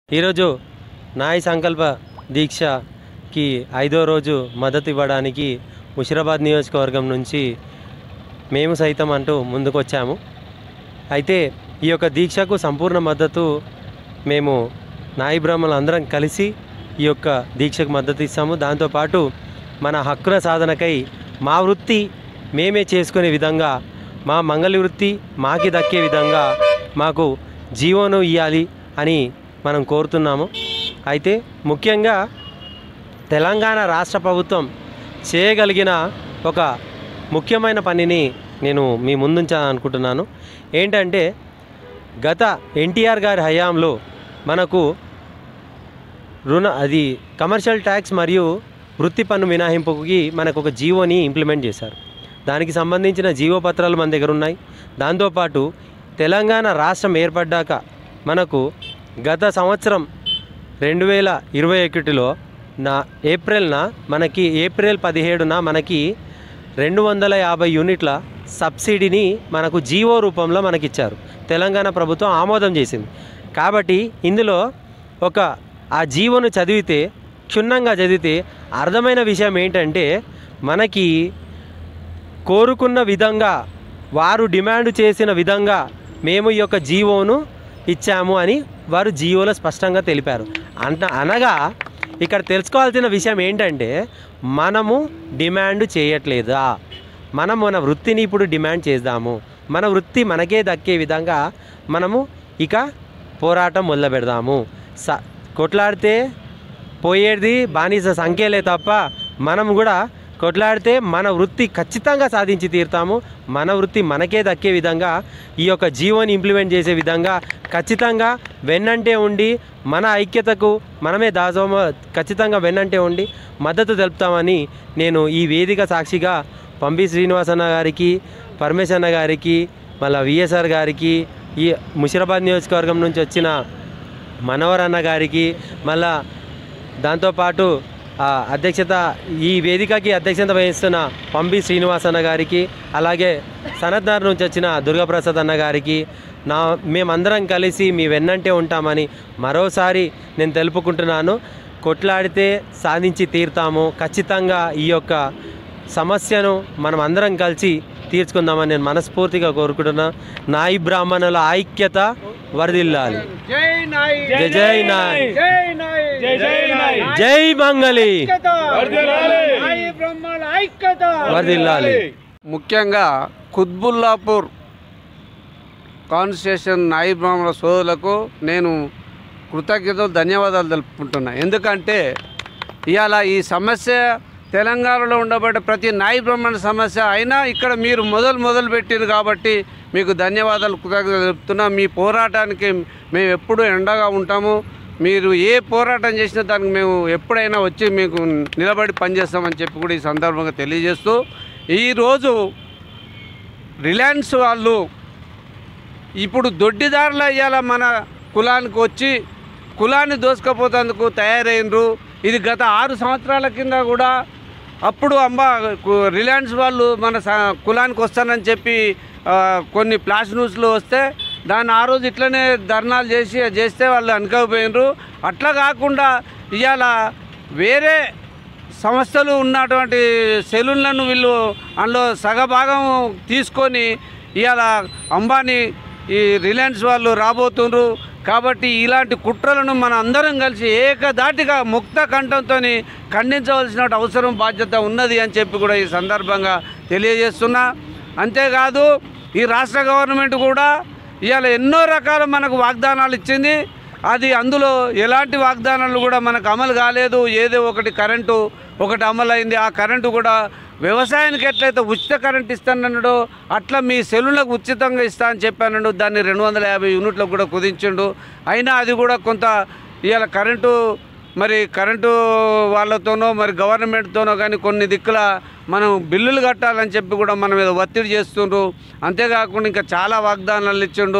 ఈరోజు నాయ సంకల్ప దీక్షకి ఐదో రోజు మద్దతు ఇవ్వడానికి ముషిరాబాద్ నియోజకవర్గం నుంచి మేము సైతం అంటూ ముందుకొచ్చాము అయితే ఈ యొక్క దీక్షకు సంపూర్ణ మద్దతు మేము నాయి బ్రాహ్మణులు అందరం కలిసి ఈ యొక్క దీక్షకు మద్దతు ఇస్తాము దాంతోపాటు మన హక్కుల సాధనకై మా వృత్తి మేమే చేసుకునే విధంగా మా మంగళ వృత్తి మాకి దక్కే విధంగా మాకు జీవోను ఇవ్వాలి అని మనం కోరుతున్నాము అయితే ముఖ్యంగా తెలంగాణ రాష్ట్ర ప్రభుత్వం చేయగలిగిన ఒక ముఖ్యమైన పనిని నేను మీ ముందుంచాలనుకుంటున్నాను ఏంటంటే గత ఎన్టీఆర్ గారి హయాంలో మనకు రుణ అది కమర్షియల్ ట్యాక్స్ మరియు వృత్తి పన్ను మినహాయింపుకి మనకు ఒక జీవోని ఇంప్లిమెంట్ చేశారు దానికి సంబంధించిన జీవో పత్రాలు మన దగ్గర ఉన్నాయి దాంతోపాటు తెలంగాణ రాష్ట్రం ఏర్పడ్డాక మనకు గత సంవత్సరం రెండు వేల ఇరవై ఒకటిలో నా ఏప్రిల్న మనకి ఏప్రిల్ పదిహేడున మనకి రెండు వందల యాభై యూనిట్ల సబ్సిడీని మనకు జీవో రూపంలో మనకిచ్చారు తెలంగాణ ప్రభుత్వం ఆమోదం చేసింది కాబట్టి ఇందులో ఒక ఆ జీవోను చదివితే క్షుణ్ణంగా చదివితే అర్థమైన విషయం ఏంటంటే మనకి కోరుకున్న విధంగా వారు డిమాండ్ చేసిన విధంగా మేము ఈ యొక్క జీవోను ఇచ్చాము అని వారు జీవోలో స్పష్టంగా తెలిపారు అంట అనగా ఇక్కడ తెలుసుకోవాల్సిన విషయం ఏంటంటే మనము డిమాండ్ చేయట్లేదా మనం మన వృత్తిని ఇప్పుడు డిమాండ్ చేద్దాము మన వృత్తి మనకే దక్కే విధంగా మనము ఇక పోరాటం మొదలు పెడదాము స కొట్లాడితే పోయేది బానిస సంఖ్యలే తప్ప మనం కూడా కొట్లాడితే మన వృత్తి ఖచ్చితంగా సాధించి తీరుతాము మన వృత్తి మనకే దక్కే విధంగా ఈ యొక్క జీవోని ఇంప్లిమెంట్ చేసే విధంగా ఖచ్చితంగా వెన్నంటే ఉండి మన ఐక్యతకు మనమే దాసోమ ఖచ్చితంగా వెన్నంటే ఉండి మద్దతు తెలుపుతామని నేను ఈ వేదిక సాక్షిగా పంపి శ్రీనివాసన్న గారికి పరమేశ్ అన్న గారికి మళ్ళీ విఎస్ఆర్ గారికి ఈ ముషిరాబాద్ నియోజకవర్గం నుంచి వచ్చిన మనోహర్ అన్న గారికి మళ్ళా దాంతోపాటు ఆ, అధ్యక్షత ఈ వేదికకి అధ్యక్షత వహిస్తున్న పంబి శ్రీనివాస్ అన్న గారికి అలాగే సనత్నగర్ నుంచి వచ్చిన దుర్గాప్రసాద్ అన్న గారికి నా మేమందరం కలిసి మీ వెన్నంటే ఉంటామని మరోసారి నేను తెలుపుకుంటున్నాను కొట్లాడితే సాధించి తీరుతాము ఖచ్చితంగా ఈ యొక్క సమస్యను మనం అందరం కలిసి తీర్చుకుందామని నేను మనస్ఫూర్తిగా కోరుకుంటున్నా నాయి బ్రాహ్మణుల ఐక్యత వరదిల్లాలి జై నాయ్ జై జై నాయ్ జై నాయ్ జై జై నాయ్ జై మంగళి ఐక్యత వర్ధిల్లాలి. నాయ్ బ్రహ్మల ఐక్యత వరదిల్లాలి ముఖ్యంగా కుత్బుల్లాపూర్ కాన్స్టిట్యూషన్ నాయి బ్రాహ్మణ సోదరులకు నేను కృతజ్ఞతలు ధన్యవాదాలు తెలుపుకుంటున్నా ఎందుకంటే ఇవాళ ఈ సమస్య తెలంగాణలో ఉండబడ్డ ప్రతి నాయి బ్రాహ్మణ సమస్య అయినా ఇక్కడ మీరు మొదలు మొదలు పెట్టారు కాబట్టి మీకు ధన్యవాదాలు కృతజ్ఞతలు తెలుపుతున్నా మీ పోరాటానికి మేము ఎప్పుడూ ఎండగా ఉంటాము మీరు ఏ పోరాటం చేసినా దానికి మేము ఎప్పుడైనా వచ్చి మీకు నిలబడి పనిచేస్తామని చెప్పి కూడా ఈ సందర్భంగా తెలియజేస్తూ ఈరోజు రిలయన్స్ వాళ్ళు ఇప్పుడు దొడ్డిదారులు అయ్యాల మన కులానికి వచ్చి కులాన్ని దోసుకపోతేందుకు తయారైనరు ఇది గత ఆరు సంవత్సరాల కింద కూడా అప్పుడు అమ్మ కు- రిలయన్స్ వాళ్ళు మన స- కులానికి వస్తానని చెప్పి ఆ, కొన్ని ఫ్లాష్ న్యూస్లో వస్తే దాన్ని ఆ రోజు ఇట్లనే ధర్నాలు చేసి అది చేస్తే వాళ్ళు అనుకోకపోయినరు అట్లా కాకుండా ఇవాళ వేరే సంస్థలు ఉన్నటువంటి సెలూన్లను వీళ్ళు అందులో సగభాగం తీసుకొని ఇవాళ అంబానీ ఈ రిలయన్స్ వాళ్ళు రాబోతుండ్రు కాబట్టి ఇలాంటి కుట్రలను మన అందరం కలిసి ఏకదాటిగా ముక్త కంఠంతో ఖండించవలసిన అవసరం బాధ్యత ఉన్నది అని చెప్పి కూడా ఈ సందర్భంగా తెలియజేస్తున్నా అంతేకాదు ఈ రాష్ట్ర గవర్నమెంట్ కూడా ఇవాళ ఎన్నో రకాల మనకు వాగ్దానాలు ఇచ్చింది అది అందులో ఎలాంటి వాగ్దానాలు కూడా మనకు అమలు కాలేదు ఏదో ఒకటి కరెంటు ఒకటి అమలైంది ఆ కరెంటు కూడా వ్యవసాయానికి ఎట్లయితే ఉచిత కరెంట్ ఇస్తానన్నాడో అట్లా మీ సెల్లులకు ఉచితంగా ఇస్తా అని చెప్పాను దాన్ని రెండు వందల యాభై యూనిట్లకు కూడా కుదించిండు అయినా అది కూడా కొంత ఇవాళ కరెంటు మరి కరెంటు వాళ్ళతోనో మరి గవర్నమెంట్తోనో కానీ కొన్ని దిక్కుల మనం బిల్లులు కట్టాలని చెప్పి కూడా మన మీద ఒత్తిడి చేస్తుండ్రు అంతేకాకుండా ఇంకా చాలా వాగ్దానాలు ఇచ్చిండు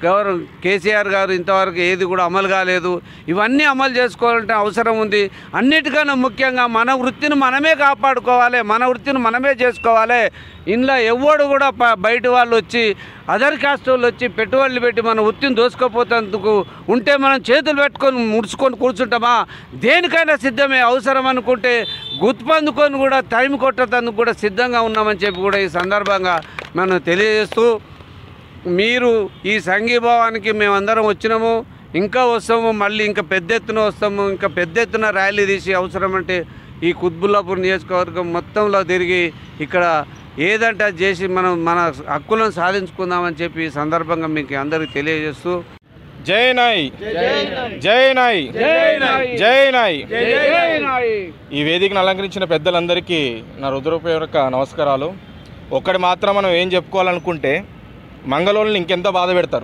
గౌరవ కేసీఆర్ గారు ఇంతవరకు ఏది కూడా అమలు కాలేదు ఇవన్నీ అమలు చేసుకోవాలంటే అవసరం ఉంది అన్నిటికన్నా ముఖ్యంగా మన వృత్తిని మనమే కాపాడుకోవాలి మన వృత్తిని మనమే చేసుకోవాలి ఇంట్లో ఎవడు కూడా ప- బయట వాళ్ళు వచ్చి అదర్ కాస్ట్ వాళ్ళు వచ్చి పెట్టుబడులు పెట్టి మన వృత్తిని దోసుకపోతేందుకు ఉంటే మనం చేతులు పెట్టుకొని ముడుచుకొని కూర్చుంటామా దేనికైనా సిద్ధమే అవసరం అనుకుంటే గుర్తుపందుకొని కూడా టైం కొట్టేందుకు కూడా సిద్ధంగా ఉన్నామని చెప్పి కూడా ఈ సందర్భంగా మనం తెలియజేస్తూ మీరు ఈ సంఘీభావానికి మేమందరం వచ్చినాము ఇంకా వస్తాము మళ్ళీ ఇంకా పెద్ద ఎత్తున వస్తాము ఇంకా పెద్ద ఎత్తున ర్యాలీ తీసి అవసరం అంటే ఈ కుత్బుల్లాపూర్ నియోజకవర్గం మొత్తంలో తిరిగి ఇక్కడ ఏదంటే అది చేసి మనం మన హక్కులను సాధించుకుందామని చెప్పి ఈ సందర్భంగా మీకు అందరికీ తెలియజేస్తూ జై నాయ్ జై నాయ్ జై నాయ్ ఈ వేదికను అలంకరించిన పెద్దలందరికీ నా హృదయపూర్వక నమస్కారాలు ఒక్కటి మాత్రం మనం ఏం చెప్పుకోవాలనుకుంటే మంగళోళ్ళని ఇంకెంత బాధ పెడతారు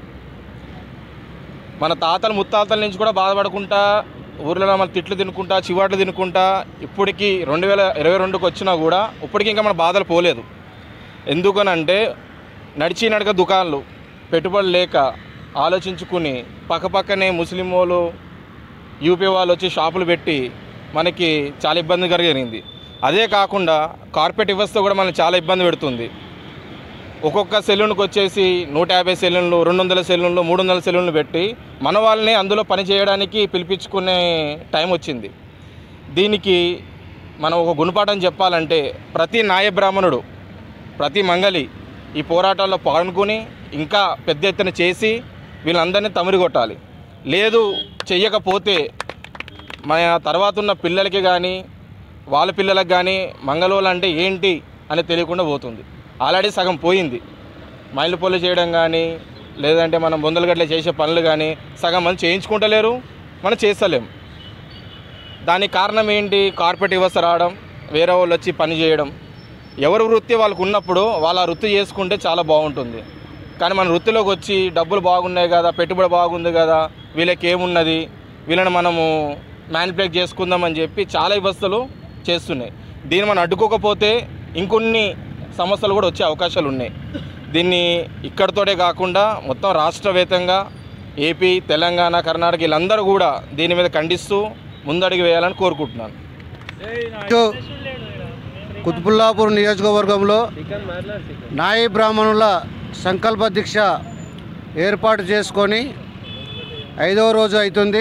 మన తాతలు ముత్తాతల నుంచి కూడా బాధపడకుండా ఊర్లలో మన తిట్లు తినుకుంటా చివాట్లు తినుకుంటా ఇప్పటికి రెండు వేల ఇరవై రెండుకి వచ్చినా కూడా ఇప్పటికి ఇంకా మన బాధలు పోలేదు ఎందుకనంటే నడిచి నడక దుకాణాలు పెట్టుబడులు లేక ఆలోచించుకుని పక్కపక్కనే ముస్లిం వాళ్ళు యూపీ వాళ్ళు వచ్చి షాపులు పెట్టి మనకి చాలా ఇబ్బంది జరిగింది అదే కాకుండా కార్పొరేట్ వ్యవస్థ కూడా మనకి చాలా ఇబ్బంది పెడుతుంది ఒక్కొక్క సెలూన్కి వచ్చేసి నూట యాభై సెలూన్లు రెండు వందల సెలూన్లు మూడు వందల సెలూన్లు పెట్టి మన వాళ్ళని అందులో పని చేయడానికి పిలిపించుకునే టైం వచ్చింది దీనికి మనం ఒక గుణపాఠం చెప్పాలంటే ప్రతి నాయ బ్రాహ్మణుడు ప్రతి మంగలి ఈ పోరాటాల్లో పాల్గొని ఇంకా పెద్ద ఎత్తున చేసి వీళ్ళందరినీ తమిరి కొట్టాలి లేదు చెయ్యకపోతే మన తర్వాత ఉన్న పిల్లలకి కానీ వాళ్ళ పిల్లలకు కానీ మంగళోళ్ళు అంటే ఏంటి అని తెలియకుండా పోతుంది ఆల్రెడీ సగం పోయింది మైలు పొల్లు చేయడం కానీ లేదంటే మనం బొందలగడ్డ చేసే పనులు కానీ సగం మంది చేయించుకుంటలేరు మనం చేస్తలేం దానికి కారణం ఏంటి కార్పొరేట్ వ్యవస్థ రావడం వేరే వాళ్ళు వచ్చి పని చేయడం ఎవరి వృత్తి వాళ్ళకు ఉన్నప్పుడు వాళ్ళ ఆ వృత్తి చేసుకుంటే చాలా బాగుంటుంది కానీ మన వృత్తిలోకి వచ్చి డబ్బులు బాగున్నాయి కదా పెట్టుబడి బాగుంది కదా వీళ్ళకి ఏమున్నది వీళ్ళని మనము మ్యానిపులేట్ చేసుకుందామని చెప్పి చాలా వ్యవస్థలు చేస్తున్నాయి దీన్ని మనం అడ్డుకోకపోతే ఇంకొన్ని సమస్యలు కూడా వచ్చే అవకాశాలు ఉన్నాయి దీన్ని ఇక్కడితోటే కాకుండా మొత్తం రాష్ట్రవేతంగా ఏపీ తెలంగాణ కర్ణాటక వీళ్ళందరూ కూడా దీని మీద ఖండిస్తూ ముందడుగు వేయాలని కోరుకుంటున్నాను ఇటు కుత్బుల్లాపూర్ నియోజకవర్గంలో నాయి బ్రాహ్మణుల సంకల్ప దీక్ష ఏర్పాటు చేసుకొని ఐదవ రోజు అవుతుంది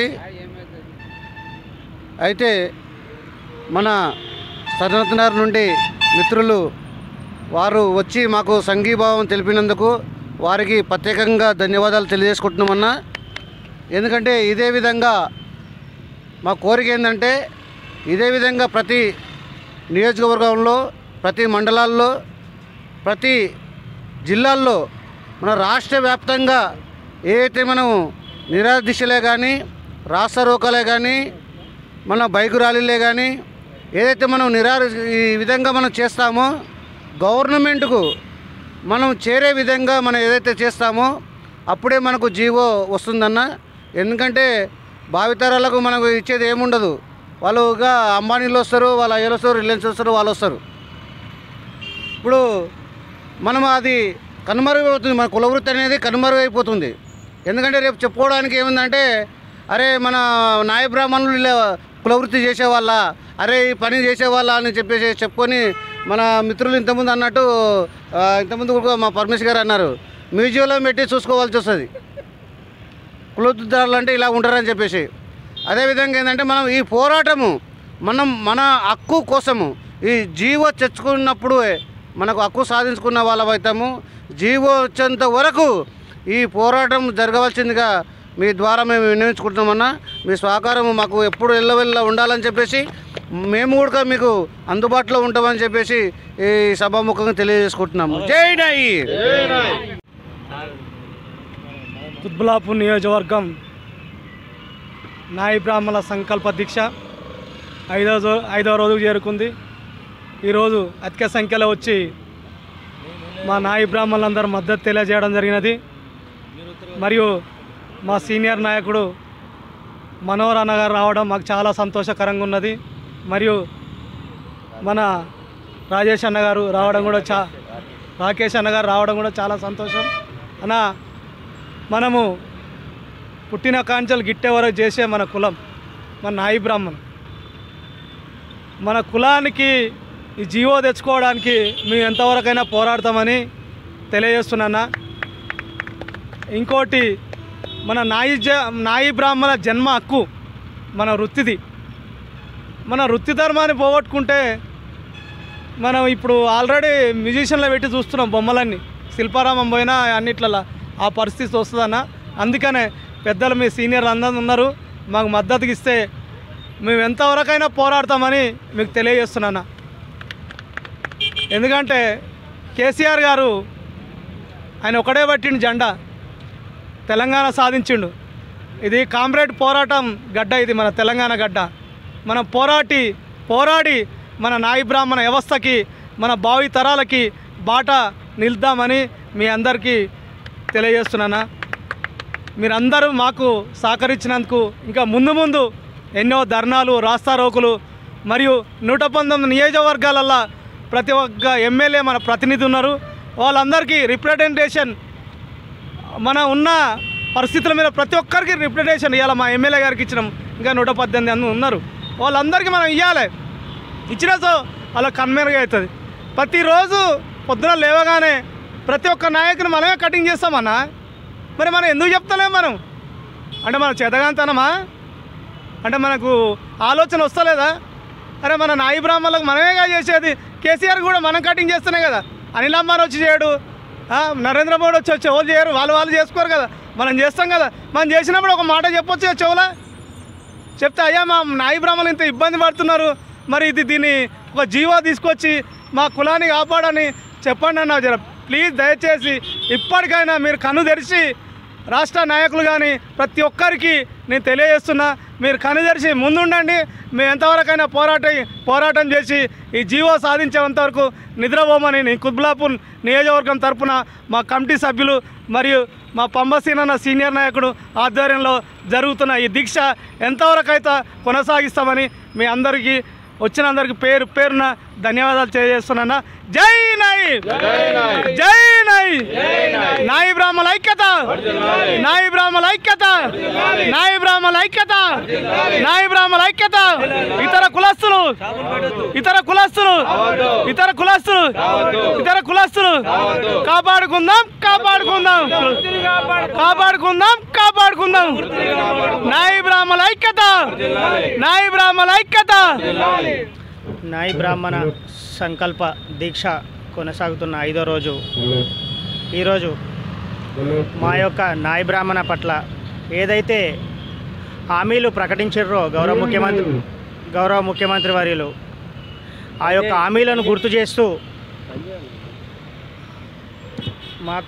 అయితే మన సనత్నగర్ నుండి మిత్రులు వారు వచ్చి మాకు సంఘీభావం తెలిపినందుకు వారికి ప్రత్యేకంగా ధన్యవాదాలు తెలియజేసుకుంటున్నామన్నా ఎందుకంటే ఇదే విధంగా మా కోరిక ఏంటంటే ఇదే విధంగా ప్రతి నియోజకవర్గంలో ప్రతి మండలాల్లో ప్రతి జిల్లాల్లో మన రాష్ట్ర వ్యాప్తంగా ఏదైతే మనం నిరాదిశలే కానీ రాష్ట్ర రోకలే కానీ మన బైక్ ర్యాలీలే కానీ ఏదైతే మనం నిరా ఈ విధంగా మనం చేస్తామో గవర్నమెంట్కు మనం చేరే విధంగా మనం ఏదైతే చేస్తామో అప్పుడే మనకు జీవో వస్తుందన్న ఎందుకంటే భావితరాలకు మనకు ఇచ్చేది ఏముండదు వాళ్ళుగా అంబానీలు వస్తారు వాళ్ళ అయ్యలు వస్తారు రిలయన్స్ వస్తారు వాళ్ళు వస్తారు ఇప్పుడు మనం అది కనుమరుగైపోతుంది మన కులవృత్తి అనేది కనుమరుగైపోతుంది ఎందుకంటే రేపు చెప్పుకోవడానికి ఏముందంటే అరే మన నాయ బ్రాహ్మణులు ఇలా కులవృత్తి చేసేవాళ్ళ అరే ఈ పని చేసేవాళ్ళ అని చెప్పేసి చెప్పుకొని మన మిత్రులు ఇంతకుముందు అన్నట్టు ఆ, ఇంతకుముందు కూడా మా పరమేశ్వర్ గారు అన్నారు మ్యూజియంలో పెట్టి చూసుకోవాల్సి వస్తుంది కులవృత్తిదారులు అంటే ఇలా ఉంటారని చెప్పేసి అదేవిధంగా ఏంటంటే మనం ఈ పోరాటము మనం మన హక్కు కోసము ఈ జీవో తెచ్చుకున్నప్పుడు మనకు హక్కు సాధించుకున్న వాళ్ళం అవుతాము జీవో వచ్చేంత వరకు ఈ పోరాటం జరగవలసిందిగా మీ ద్వారా మేము వినియోగించుకుంటున్నామన్నా మీ సహకారం మాకు ఎప్పుడు ఎల్లవెల్ల ఉండాలని చెప్పేసి మేము కూడా మీకు అందుబాటులో ఉంటామని చెప్పేసి ఈ సభాముఖంగా తెలియజేసుకుంటున్నాము జై నాయి కుత్బులాపూర్ నియోజకవర్గం నాయి బ్రాహ్మణ సంకల్ప దీక్ష ఐదో రో- ఐదో రోజుకు చేరుకుంది ఈరోజు అధిక సంఖ్యలో వచ్చి మా నాయి బ్రాహ్మణులందరూ మద్దతు తెలియజేయడం జరిగినది మరియు మా సీనియర్ నాయకుడు మనోహర్ అన్న గారు రావడం మాకు చాలా సంతోషకరంగా ఉన్నది మరియు మన రాజేష్ అన్న గారు రావడం కూడా చా రాకేష్ అన్న గారు రావడం కూడా చాలా సంతోషం అన్న మనము పుట్టిన కాంచెలు గిట్టే వరకు చేసే మన కులం మన నాయి బ్రాహ్మణ్ మన కులానికి ఈ జీవో తెచ్చుకోవడానికి మేము ఎంతవరకైనా పోరాడతామని తెలియజేస్తున్నానా ఇంకోటి మన నాయి జ నాయి బ్రాహ్మణ జన్మ హక్కు మన వృత్తిది మన వృత్తి ధర్మాన్ని పోగొట్టుకుంటే మనం ఇప్పుడు ఆల్రెడీ మ్యూజిషియన్లో పెట్టి చూస్తున్నాం బొమ్మలన్నీ శిల్పారామం పోయినా అన్నిట్లలో ఆ పరిస్థితి వస్తుందన్న అందుకనే పెద్దలు మీ సీనియర్లు అందరూ ఉన్నారు మాకు మద్దతుకి ఇస్తే మేము ఎంతవరకైనా పోరాడతామని మీకు తెలియజేస్తున్నాను ఎందుకంటే కేసీఆర్ గారు ఆయన ఒకడే పట్టిండు జెండా తెలంగాణ సాధించిండు ఇది కామ్రేడ్ పోరాటం గడ్డ ఇది మన తెలంగాణ గడ్డ మనం పోరాటి పోరాడి మన నాయి బ్రాహ్మణ వ్యవస్థకి మన భావి తరాలకి బాట నిలుద్దామని మీ అందరికీ తెలియజేస్తున్నానా మీరందరూ మాకు సహకరించినందుకు ఇంకా ముందు ముందు ఎన్నో ధర్నాలు రాస్తారోకులు మరియు నూట పంతొమ్మిది నియోజకవర్గాలల్లో ప్రతి ఒక్క ఎమ్మెల్యే మన ప్రతినిధి ఉన్నారు వాళ్ళందరికీ రిప్రజెంటేషన్ మన ఉన్న పరిస్థితుల మీద ప్రతి ఒక్కరికి రిప్రజెంటేషన్ ఇవ్వాలి మా ఎమ్మెల్యే గారికి ఇచ్చినాం ఇంకా నూట పద్దెనిమిది మంది ఉన్నారు వాళ్ళందరికీ మనం ఇవ్వాలి ఇచ్చిన సో అలా కన్మెరుగా అవుతుంది ప్రతిరోజు పొద్దున లేవగానే ప్రతి ఒక్క నాయకుని మనమే కటింగ్ చేస్తామన్నా మరి మనం ఎందుకు చెప్తలేం మనం అంటే మన చేతగాంతనమా అంటే మనకు ఆలోచన వస్తలేదా అరే మన నాయి బ్రాహ్మణులకు మనమేగా చేసేది కేసీఆర్ కూడా మనం కటింగ్ చేస్తేనే కదా అనిల్ అమ్మారు వచ్చి చేయడు ఆ, నరేంద్ర మోడీ వచ్చి వచ్చి ఎవరు చేయరు వాళ్ళు వాళ్ళు చేసుకోరు కదా మనం చేస్తాం కదా మనం చేసినప్పుడు ఒక మాట చెప్పొచ్చు కదా చెవులా చెప్తే అయ్యా మా నాయి బ్రాహ్మణులు ఇంత ఇబ్బంది పడుతున్నారు మరి ఇది దీన్ని ఒక జీవో తీసుకొచ్చి మా కులాన్ని కాపాడని చెప్పండి అన్న జర ప్లీజ్ దయచేసి ఇప్పటికైనా మీరు కన్ను తెరిచి రాష్ట్ర నాయకులు కానీ ప్రతి ఒక్కరికి నేను తెలియజేస్తున్నా మీరు కన్ను తెరిచి ముందుండండి మేము ఎంతవరకైనా పోరాట పోరాటం చేసి ఈ జీవో సాధించేంత వరకు నిద్రపోమని నేను కుత్బులాపూర్ నియోజకవర్గం తరపున మా కమిటీ సభ్యులు మరియు మా పంబసీనన్న సీనియర్ నాయకుడు ఆధ్వర్యంలో జరుగుతున్న ఈ దీక్ష ఎంతవరకైతే కొనసాగిస్తామని మీ అందరికీ వచ్చిన అందరికి పేరు పేరున ధన్యవాదాలు తెలియజేస్తున్నా జై నాయి జై నాయి నాయి బ్రాహ్మణ ఐక్యత నాయి బ్రాహ్మణ ఐక్యత నాయి బ్రాహ్మణ ఐక్యత నాయి బ్రాహ్మణ ఐక్యత ఇతర కులస్తులు ఇతర కులస్తులు ఇతర కులస్తులు ఇతర కులస్తులు కాపాడుకుందాం కాపాడుకుందాం కాపాడుకుందాం కాపాడుకుందాం నాయి బ్రాహ్మణ ఐక్యత నాయి బ్రాహ్మణ ఐక్యత నాయి బ్రాహ్మణ సంకల్ప దీక్ష కొనసాగుతున్న ఐదో రోజు ఈరోజు మా యొక్క నాయి బ్రాహ్మణ పట్ల ఏదైతే హామీలు ప్రకటించారో గౌరవ ముఖ్యమంత్రి గౌరవ ముఖ్యమంత్రి వర్యులు ఆ యొక్క హామీలను గుర్తు చేస్తూ మాకు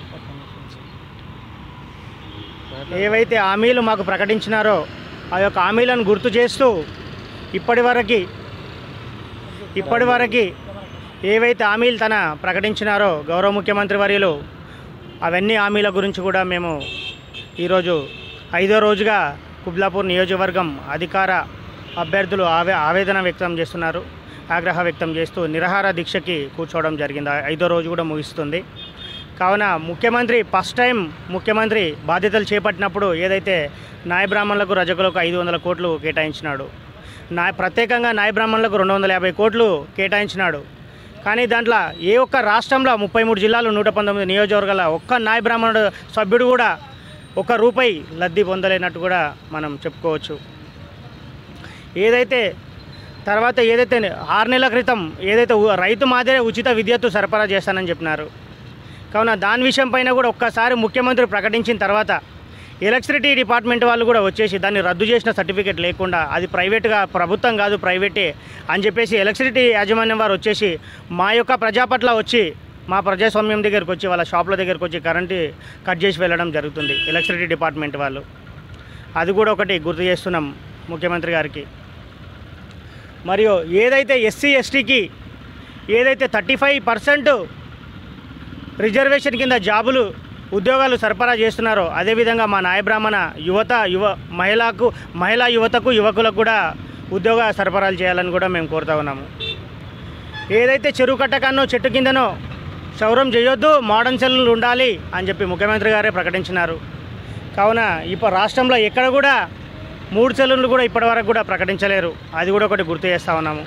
ఏవైతే హామీలు మాకు ప్రకటించినారో ఆ యొక్క హామీలను గుర్తు చేస్తూ ఇప్పటివరకు ఇప్పటివరకు ఏవైతే హామీలు తన ప్రకటించినారో గౌరవ ముఖ్యమంత్రి వర్యులు అవన్నీ హామీల గురించి కూడా మేము ఈరోజు ఐదో రోజుగా కుబ్లాపూర్ నియోజకవర్గం అధికార అభ్యర్థులు ఆవే ఆవేదన వ్యక్తం చేస్తున్నారు ఆగ్రహ వ్యక్తం చేస్తూ నిరాహార దీక్షకి కూర్చోవడం జరిగింది ఆ ఐదో రోజు కూడా ముగిస్తుంది కావున ముఖ్యమంత్రి ఫస్ట్ టైం ముఖ్యమంత్రి బాధ్యతలు చేపట్టినప్పుడు ఏదైతే నాయ బ్రాహ్మణులకు రజకులకు ఐదు వందల కోట్లు కేటాయించినాడు నా ప్రత్యేకంగా నాయ బ్రాహ్మణులకు రెండు వందల యాభై కోట్లు కేటాయించినాడు కానీ దాంట్లో ఏ ఒక్క రాష్ట్రంలో ముప్పై మూడు జిల్లాలు నూట పంతొమ్మిది నియోజకవర్గాల ఒక్క నాయ బ్రాహ్మణుడు సభ్యుడు కూడా ఒక్క రూపాయి లబ్ధి పొందలేనట్టు కూడా మనం చెప్పుకోవచ్చు ఏదైతే తర్వాత ఏదైతే ఆరు నెలల క్రితం ఏదైతే ఉ- రైతు మాదిరే ఉచిత విద్యుత్తు సరఫరా చేస్తానని చెప్పినారు కావున దాని విషయం పైన కూడా ఒక్కసారి ముఖ్యమంత్రి ప్రకటించిన తర్వాత ఎలక్ట్రిసిటీ డిపార్ట్మెంట్ వాళ్ళు కూడా వచ్చేసి దాన్ని రద్దు చేసిన సర్టిఫికేట్ లేకుండా అది ప్రైవేట్గా ప్రభుత్వం కాదు ప్రైవేటే అని చెప్పేసి ఎలక్ట్రిసిటీ యాజమాన్యం వారు వచ్చేసి మా యొక్క ప్రజా పట్ల వచ్చి మా ప్రజాస్వామ్యం దగ్గరికి వచ్చి వాళ్ళ షాపుల దగ్గరికి వచ్చి కరెంటు కట్ చేసి వెళ్ళడం జరుగుతుంది ఎలక్ట్రిసిటీ డిపార్ట్మెంట్ వాళ్ళు అది కూడా ఒకటి గుర్తు చేస్తున్నాం ముఖ్యమంత్రి గారికి మరియు ఏదైతే ఎస్సీ ఎస్టీకి ఏదైతే థర్టీ ఫైవ్ పర్సెంట్ రిజర్వేషన్ కింద జాబులు ఉద్యోగాలు సరఫరా చేస్తున్నారో అదేవిధంగా మా నాయ బ్రాహ్మణ యువత యువ మహిళకు మహిళా యువతకు యువకులకు కూడా ఉద్యోగ సరఫరాలు చేయాలని కూడా మేము కోరుతా ఉన్నాము ఏదైతే చెరువు కట్టకాన్నో చెట్టు కిందనో క్షౌరం చేయొద్దు మోడర్న్ సెల్లులు ఉండాలి అని చెప్పి ముఖ్యమంత్రి గారే ప్రకటించినారు కావున ఇప్పుడు రాష్ట్రంలో ఎక్కడ కూడా మూడు సెల్లులు కూడా ఇప్పటివరకు కూడా ప్రకటించలేరు అది కూడా ఒకటి గుర్తు చేస్తూ ఉన్నాము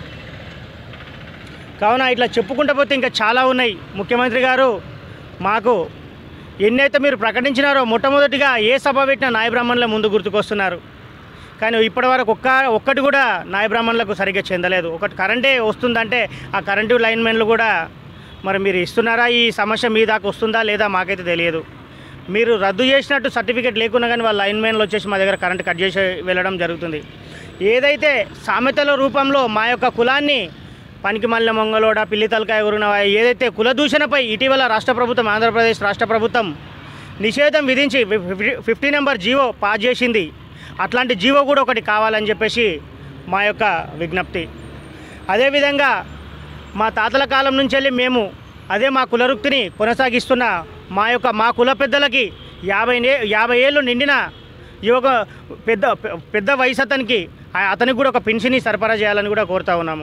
కావున ఇట్లా చెప్పుకుంటూ పోతే ఇంకా చాలా ఉన్నాయి ముఖ్యమంత్రి గారు మాకు ఎన్నైతే మీరు ప్రకటించినారో మొట్టమొదటిగా ఏ సభ పెట్టినా నాయ బ్రాహ్మణుల ముందు గుర్తుకొస్తున్నారు కానీ ఇప్పటివరకు ఒక్క ఒక్కటి కూడా నాయ బ్రాహ్మణులకు సరిగ్గా చెందలేదు ఒకటి కరెంటే వస్తుందంటే ఆ కరెంటు లైన్మెన్లు కూడా మరి మీరు ఇస్తున్నారా ఈ సమస్య మీ దాకా వస్తుందా లేదా మాకైతే తెలియదు మీరు రద్దు చేసినట్టు సర్టిఫికేట్ లేకున్నా కానీ వాళ్ళ లైన్మెన్లు వచ్చేసి మా దగ్గర కరెంట్ కట్ చేసి వెళ్ళడం జరుగుతుంది ఏదైతే సామెతల రూపంలో మా యొక్క కులాన్ని పనికి మల్లె మొంగలోడ పిల్లి తలకాయ ఉరున ఏదైతే కుల దూషణపై ఇటీవల రాష్ట్ర ప్రభుత్వం ఆంధ్రప్రదేశ్ రాష్ట్ర ప్రభుత్వం నిషేధం విధించి ఫిఫ్టీ నెంబర్ జీవో పాస్ చేసింది అట్లాంటి జీవో కూడా ఒకటి కావాలని చెప్పేసి మా యొక్క విజ్ఞప్తి అదేవిధంగా మా తాతల కాలం నుంచి వెళ్ళి మేము అదే మా కులవృత్తిని కొనసాగిస్తున్న మా యొక్క మా కుల పెద్దలకి యాభై నే యాభై ఏళ్ళు నిండిన యువక పెద్ద పెద్ద వయసు అతనికి ఆ- అతనికి కూడా ఒక పెన్షన్ని సరఫరా చేయాలని కూడా కోరుతా ఉన్నాము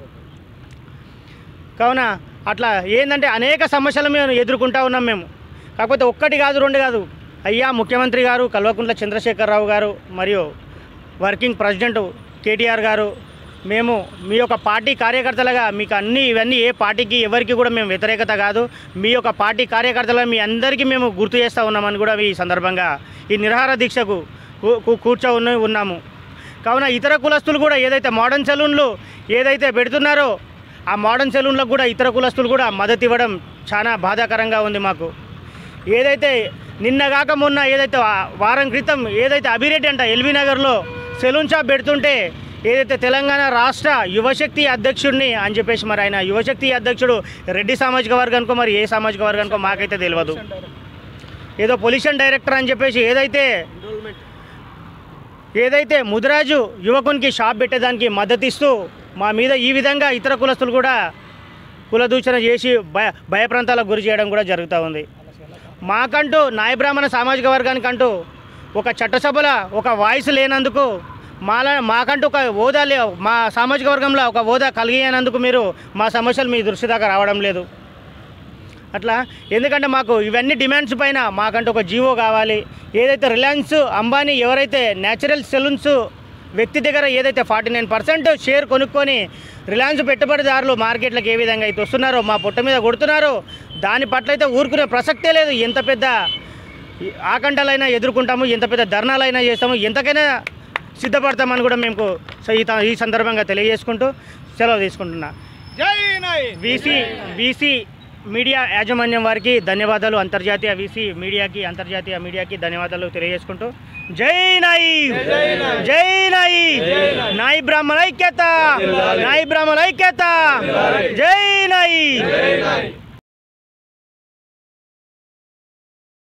కావున అట్లా ఏంటంటే అనేక సమస్యలు మేము ఎదుర్కొంటా ఉన్నాం మేము కాకపోతే ఒక్కటి కాదు రెండు కాదు అయ్యా ముఖ్యమంత్రి గారు కల్వకుంట్ల చంద్రశేఖరరావు గారు మరియు వర్కింగ్ ప్రెసిడెంట్ కేటీఆర్ గారు మేము మీ యొక్క పార్టీ కార్యకర్తలుగా మీకు అన్ని ఇవన్నీ ఏ పార్టీకి ఎవరికి కూడా మేము వ్యతిరేకత కాదు మీ యొక్క పార్టీ కార్యకర్తలుగా మీ అందరికీ మేము గుర్తు చేస్తూ ఉన్నామని కూడా ఈ సందర్భంగా ఈ నిరాహార దీక్షకు కూ- కూ- కూర్చో ఉన్న ఉన్నాము కావున ఇతర కులస్తులు కూడా ఏదైతే మోడర్న్ సెలూన్లు ఏదైతే పెడుతున్నారో ఆ మోడర్న్ సెలూన్లకు కూడా ఇతర కులస్తులు కూడా మద్దతు ఇవ్వడం చాలా బాధాకరంగా ఉంది మాకు ఏదైతే నిన్నగాక మొన్న ఏదైతే వా- వారం క్రితం ఏదైతే అభిరెడ్డి అంట ఎల్బీ నగర్లో సెలూన్ షాప్ పెడుతుంటే ఏదైతే తెలంగాణ రాష్ట్ర యువశక్తి అధ్యక్షుడిని అని చెప్పేసి మరి ఆయన యువశక్తి అధ్యక్షుడు రెడ్డి సామాజిక వర్గానికో మరి ఏ సామాజిక వర్గానికో మాకైతే తెలియదు ఏదో పొల్యూషన్ డైరెక్టర్ అని చెప్పేసి ఏదైతే ఏదైతే ముదిరాజు యువకునికి షాప్ పెట్టేదానికి మద్దతు ఇస్తూ మా మీద ఈ విధంగా ఇతర కులస్తులు కూడా కులదూషణ చేసి భయ భయప్రాంతాలకు గురి చేయడం కూడా జరుగుతూ ఉంది మాకంటూ నాయ బ్రాహ్మణ సామాజిక వర్గానికంటూ ఒక చట్టసభల ఒక వాయిస్ లేనందుకు మాల మాకంటూ ఒక హోదా లే మా సామాజిక వర్గంలో ఒక హోదా కలిగినందుకు మీరు మా సమస్యలు మీ దృష్టి దాకా రావడం లేదు అట్లా ఎందుకంటే మాకు ఇవన్నీ డిమాండ్స్ పైన మాకంటూ ఒక జీవో కావాలి ఏదైతే రిలయన్స్ అంబానీ ఎవరైతే న్యాచురల్ సెలూన్స్ వ్యక్తి దగ్గర ఏదైతే ఫార్టీ నైన్ పర్సెంట్ షేర్ కొనుక్కొని రిలయన్స్ పెట్టుబడిదారులు మార్కెట్లకు ఏ విధంగా అయితే వస్తున్నారో మా పొట్ట మీద కొడుతున్నారో దాని పట్ల అయితే ఊరుకునే ప్రసక్తే లేదు ఎంత పెద్ద ఆకంఠలైనా ఎదుర్కొంటాము ఎంత పెద్ద ధర్నాలైనా చేస్తాము ఎంతకైనా సిద్ధపడతామని కూడా మేము సో ఈ త- ఈ సందర్భంగా తెలియజేసుకుంటూ సెలవు తీసుకుంటున్నా జై నాయ్ వీసీ వీసీ మీడియా యాజమాన్యం వారికి ధన్యవాదాలు అంతర్జాతీయ వీసీ మీడియాకి అంతర్జాతీయ మీడియాకి ధన్యవాదాలు తెలియజేసుకుంటూ జై నాయి జై నాయి నాయి బ్రాహ్మణ ఐక్యత నాయి బ్రాహ్మణ ఐక్యత జై నాయి